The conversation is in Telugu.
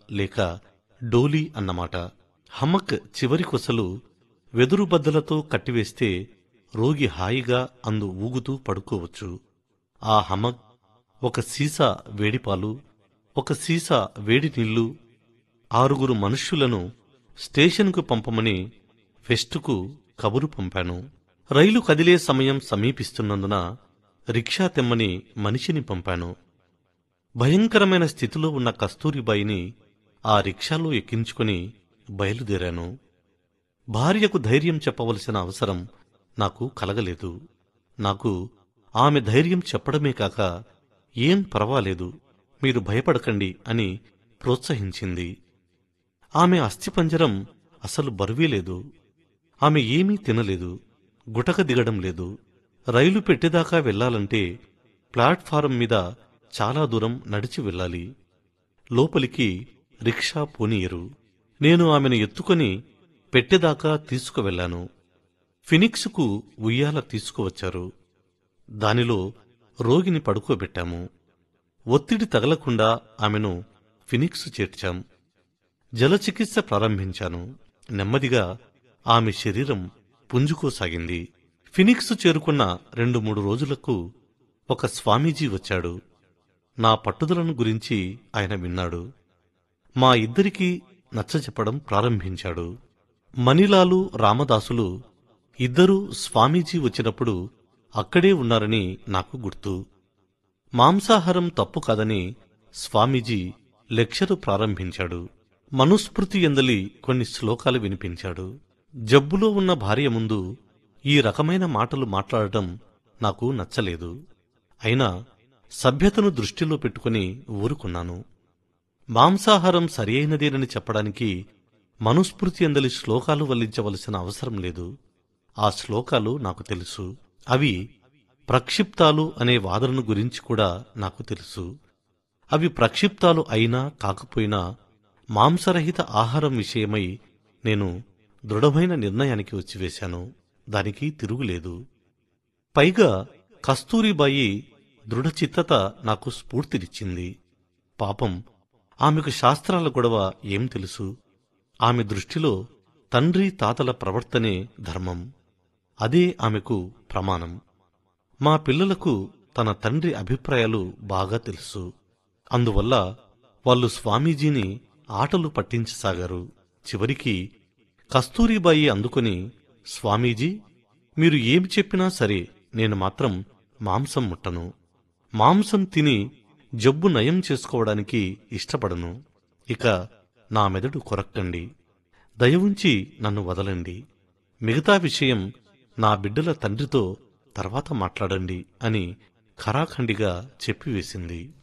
లేక డోలీ అన్నమాట హమ్మక్ చివరి కొసలు వెదురు బద్దలతో కట్టివేస్తే రోగి హాయిగా అందు ఊగుతూ పడుకోవచ్చు ఆ హమక్ ఒక సీసా వేడిపాలు ఒక సీసా వేడి నీళ్లు ఆరుగురు మనుష్యులను స్టేషన్కు పంపమని ఫెస్టుకు కబురు పంపాను రైలు కదిలే సమయం సమీపిస్తున్నందున రిక్షా తెమ్మని మనిషిని పంపాను భయంకరమైన స్థితిలో ఉన్న కస్తూరిబాయిని ఆ రిక్షాలో ఎక్కించుకుని బయలుదేరాను భార్యకు ధైర్యం చెప్పవలసిన అవసరం నాకు కలగలేదు నాకు ఆమె ధైర్యం చెప్పడమే కాక ఏం పర్వాలేదు మీరు భయపడకండి అని ప్రోత్సహించింది ఆమె అస్థిపంజరం అసలు బరువే లేదు ఆమె ఏమీ తినలేదు గుటక దిగడం లేదు రైలు పెట్టేదాకా వెళ్లాలంటే ప్లాట్ఫారం మీద చాలా దూరం నడిచి వెళ్ళాలి లోపలికి రిక్షా పోనీయరు నేను ఆమెను ఎత్తుకొని పెట్టెదాకా తీసుకువెళ్లాను ఫినిక్స్కు ఉయ్యాల తీసుకువచ్చారు దానిలో రోగిని పడుకోబెట్టాము ఒత్తిడి తగలకుండా ఆమెను ఫినిక్స్ చేర్చాం జలచికిత్స ప్రారంభించాను నెమ్మదిగా ఆమె శరీరం పుంజుకోసాగింది ఫినిక్స్ చేరుకున్న రెండు మూడు రోజులకు ఒక స్వామీజీ వచ్చాడు నా పట్టుదలను గురించి ఆయన విన్నాడు మా ఇద్దరికీ నచ్చజెప్పడం ప్రారంభించాడు మణిలాలు రామదాసులు ఇద్దరూ స్వామీజీ వచ్చినప్పుడు అక్కడే ఉన్నారని నాకు గుర్తు మాంసాహారం తప్పు కాదని స్వామీజీ లెక్చరు ప్రారంభించాడు మనుస్మృతి ఎందలి కొన్ని శ్లోకాలు వినిపించాడు జబ్బులో ఉన్న భార్య ముందు ఈ రకమైన మాటలు మాట్లాడటం నాకు నచ్చలేదు అయినా సభ్యతను దృష్టిలో పెట్టుకుని ఊరుకున్నాను మాంసాహారం సరి అయినదేనని చెప్పడానికి మనుస్మృతి ఎందలి శ్లోకాలు వల్లించవలసిన అవసరం లేదు ఆ శ్లోకాలు నాకు తెలుసు అవి ప్రక్షిప్తాలు అనే వాదనను గురించి కూడా నాకు తెలుసు అవి ప్రక్షిప్తాలు అయినా కాకపోయినా మాంసరహిత ఆహారం విషయమై నేను దృఢమైన నిర్ణయానికి వచ్చివేశాను దానికి తిరుగులేదు పైగా కస్తూరిబాయి దృఢచిత్తత నాకు స్ఫూర్తినిచ్చింది పాపం ఆమెకు శాస్త్రాల గొడవ ఏం తెలుసు ఆమె దృష్టిలో తండ్రి తాతల ప్రవర్తనే ధర్మం అదే ఆమెకు ప్రమాణం మా పిల్లలకు తన తండ్రి అభిప్రాయాలు బాగా తెలుసు అందువల్ల వాళ్ళు స్వామీజీని ఆటలు పట్టించసాగారు చివరికి కస్తూరిబాయి అందుకొని స్వామీజీ మీరు ఏమి చెప్పినా సరే నేను మాత్రం మాంసం ముట్టను మాంసం తిని జబ్బు నయం చేసుకోవడానికి ఇష్టపడను ఇక నా మెదడు కొరక్కండి దయవుంచి నన్ను వదలండి మిగతా విషయం నా బిడ్డల తండ్రితో తర్వాత మాట్లాడండి అని ఖరాఖండిగా చెప్పివేసింది